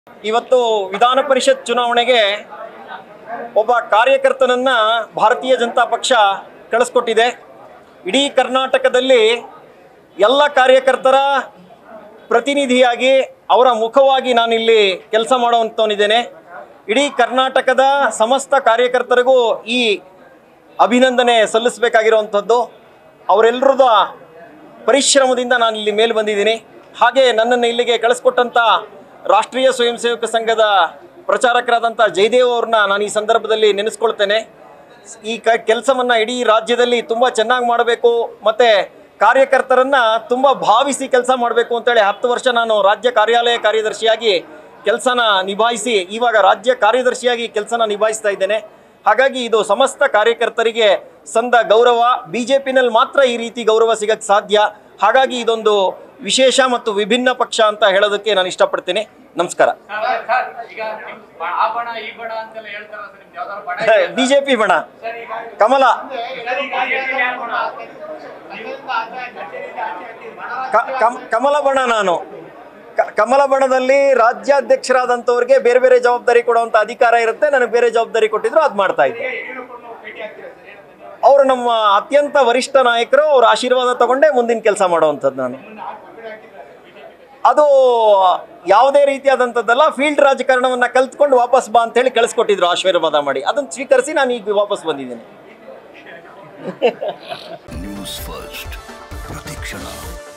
ಇವತ್ತು ವಿಧಾನ ಪರಿಷತ್ ಚುನಾವಣೆಗೆ ಒಬ್ಬ ಕಾರ್ಯಕರ್ತನನ್ನ ಭಾರತೀಯ ಜನತಾ ಪಕ್ಷ ಕಳಿಸ್ಕೊಟ್ಟಿದೆ ಇಡೀ ಕರ್ನಾಟಕದಲ್ಲಿ ಎಲ್ಲ ಕಾರ್ಯಕರ್ತರ ಪ್ರತಿನಿಧಿಯಾಗಿ ಅವರ ಮುಖವಾಗಿ ನಾನಿಲ್ಲಿ ಕೆಲಸ ಮಾಡುವಂಥವನಿದ್ದೇನೆ ಇಡೀ ಕರ್ನಾಟಕದ ಸಮಸ್ತ ಕಾರ್ಯಕರ್ತರಿಗೂ ಈ ಅಭಿನಂದನೆ ಸಲ್ಲಿಸಬೇಕಾಗಿರುವಂಥದ್ದು ಅವರೆಲ್ಲರದ ಪರಿಶ್ರಮದಿಂದ ನಾನು ಇಲ್ಲಿ ಮೇಲೆ ಬಂದಿದ್ದೀನಿ ಹಾಗೆ ನನ್ನನ್ನು ಇಲ್ಲಿಗೆ ಕಳಿಸ್ಕೊಟ್ಟಂಥ ರಾಷ್ಟ್ರೀಯ ಸ್ವಯಂ ಸೇವಕ ಸಂಘದ ಪ್ರಚಾರಕರಾದಂಥ ಜಯದೇವ್ ಅವ್ರನ್ನ ನಾನು ಈ ಸಂದರ್ಭದಲ್ಲಿ ನೆನೆಸ್ಕೊಳ್ತೇನೆ ಈ ಕ ಕೆಲಸವನ್ನು ಇಡೀ ರಾಜ್ಯದಲ್ಲಿ ತುಂಬ ಚೆನ್ನಾಗಿ ಮಾಡಬೇಕು ಮತ್ತು ಕಾರ್ಯಕರ್ತರನ್ನ ತುಂಬ ಭಾವಿಸಿ ಕೆಲಸ ಮಾಡಬೇಕು ಅಂತೇಳಿ ಹತ್ತು ವರ್ಷ ನಾನು ರಾಜ್ಯ ಕಾರ್ಯಾಲಯ ಕಾರ್ಯದರ್ಶಿಯಾಗಿ ಕೆಲಸನ ನಿಭಾಯಿಸಿ ಇವಾಗ ರಾಜ್ಯ ಕಾರ್ಯದರ್ಶಿಯಾಗಿ ಕೆಲಸನ ನಿಭಾಯಿಸ್ತಾ ಇದ್ದೇನೆ ಹಾಗಾಗಿ ಇದು ಸಮಸ್ತ ಕಾರ್ಯಕರ್ತರಿಗೆ ಸಂದ ಗೌರವ ಬಿ ಜೆ ಪಿನಲ್ಲಿ ಮಾತ್ರ ಈ ರೀತಿ ಗೌರವ ಸಿಗಕ್ಕೆ ಸಾಧ್ಯ ಹಾಗಾಗಿ ಇದೊಂದು ವಿಶೇಷ ಮತ್ತು ವಿಭಿನ್ನ ಪಕ್ಷ ಅಂತ ಹೇಳೋದಕ್ಕೆ ನಾನು ಇಷ್ಟಪಡ್ತೀನಿ ನಮಸ್ಕಾರ ಸರ್ ಈಗ ನಿಮ್ ಬ- ಆ ಬಣ ಈ ಬಣ ಅಂತೆಲ್ಲ ಹೇಳ್ತಾರ ಸರ್ ನಿಮ್ದು ಯಾವ್ದಾದ್ರು ಬಣ ಇದೆಯಾ? ಬಿ ಜೆ ಪಿ ಬಣ ಸರ್ ಈಗ ಕಮಲ ಸರ್ ಈಗ BJP ಯಾವ ಬಣ? ನೀವೆಲ್ಲ ಆಚೆ ಆಚೆ ಕಚೇರಿಯಿಂದ ಆಚೆ ಹಾಕಿದ್ದು ಬಣ ಕ- ಕಮ್- ಕಮಲ ಬಣ ನಾನು ಕ- ಕಮಲ ಬಣದಲ್ಲಿ ರಾಜ್ಯಾಧ್ಯಕ್ಷರಾದಂಥವ್ರಿಗೆ ಬೇರೆ ಬೇರೆ ಜವಾಬ್ದಾರಿ ಕೊಡುವಂಥ ಅಧಿಕಾರ ಇರುತ್ತೆ ನನಗೆ ಬೇರೆ ಜವಾಬ್ದಾರಿ ಕೊಟ್ಟಿದ್ರು ಅದು ಮಾಡ್ತಾ ಇದ್ದೆ ಯಡಿಯೂರಪ್ಪನವ್ರು ಭೇಟಿ ಆಗ್ತೀರಾ ಸರ್ ಏನಂತ ನೀವು? ಅವರು ನಮ್ಮ ಅತ್ಯಂತ ವರಿಷ್ಠ ನಾಯಕರು ಅವ್ರ ಆಶೀರ್ವಾದ ತಗೊಂಡೇ ಮುಂದಿನ ಕೆಲಸ ಮಾಡುವಂಥದ್ದು ನಾನು ನಿಮ್ಮನ್ನ ಹಾಕಿ ಹೊರಗಡೆ ಹಾಕಿದ್ದಾರೆ ಬಿಜೆಪಿ ಅದು ಯಾವುದೇ ರೀತಿಯಾದಂಥದ್ದಲ್ಲ ಫೀಲ್ಡ್ ರಾಜಕಾರಣವನ್ನ ಕಲ್ತ್ಕೊಂಡು ವಾಪಸ್ ಬಾ ಅಂತ ಹೇಳಿ ಕಳಿಸ್ಕೊಟ್ಟಿದ್ರು ಆಶೀರ್ವಾದ ಮಾಡಿ ಅದನ್ನು ಸ್ವೀಕರಿಸಿ ನಾನು ಈಗ ವಾಪಸ್ ಬಂದಿದ್ದೀನಿ ನ್ಯೂಸ್ ಫಸ್ಟ್ ಪ್ರತಿಕ್ಷಣ